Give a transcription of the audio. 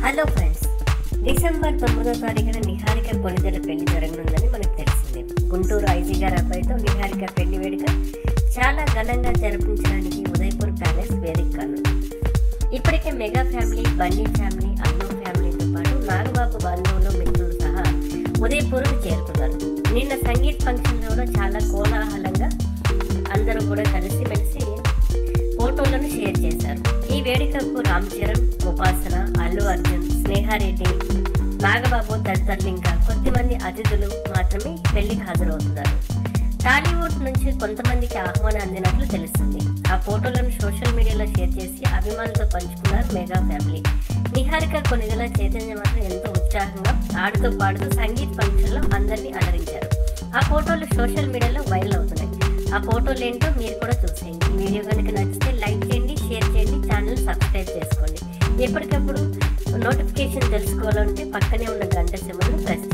hello friends December తొమ్మిదో తారీఖున నిహారిక కొనిదెల పెళ్లి జరగనుందని మనకు తెలిసింది గుంటూరు ఐజీ గారి అబ్బాయితో నిహారిక పెళ్లి వేడుక చాలా ఘనంగా జరిపించడానికి ఉదయపూర్ ప్యాలెస్ వేదిక కానుంది ఇప్పటికే mega family Bandi family Allu ఫ్యామిలీతో పాటు నాగబాబు బంధువులు మిత్రులు సహా ఉదయపూర్కు చేరుకున్నారు నిన్న సంగీత్ ఫంక్షన్లో కూడా చాలా కోలాహలంగా అందరూ కూడా కలిసి మెలిసి ఫోటోలను షేర్ చేశారు ఈ వేడుకకు రామ్ చరణ్ ఉపాసన అల్లు అర్జున్ స్నేహారెడ్డి నాగబాబు తదితరులు ఇంకా కొద్దిమంది అతిథులు మాత్రమే పెళ్లికి హాజరవుతున్నారు టాలీవుడ్ నుంచి కొంతమందికి ఆహ్వానం అందినట్లు తెలుస్తుంది ఆ ఫోటోలను సోషల్ మీడియాలో షేర్ చేసి అభిమానులతో పంచుకున్నారు మెగా ఫ్యామిలీ నిహారిక కొనిదల చైతన్య మాత్రం ఎంతో ఉత్సాహంగా ఆడుతూ పాడుతూ సంగీత్ ఫంక్షన్లో అందరినీ అలరించారు ఆ ఫోటోలు సోషల్ మీడియాలో వైరల్ అవుతున్నాయి ఆ ఫోటోలు ఏంటో మీరు కూడా చూసేయండి ఈ వీడియో కనుక నచ్చితే లైక్ చేయండి షేర్ చేయండి ఛానల్ సబ్స్క్రైబ్ చేసుకోండి ఎప్పటికప్పుడు నోటిఫికేషన్ తెలుసుకోవాలంటే పక్కనే ఉన్న గంట సింబల్ని ప్రెస్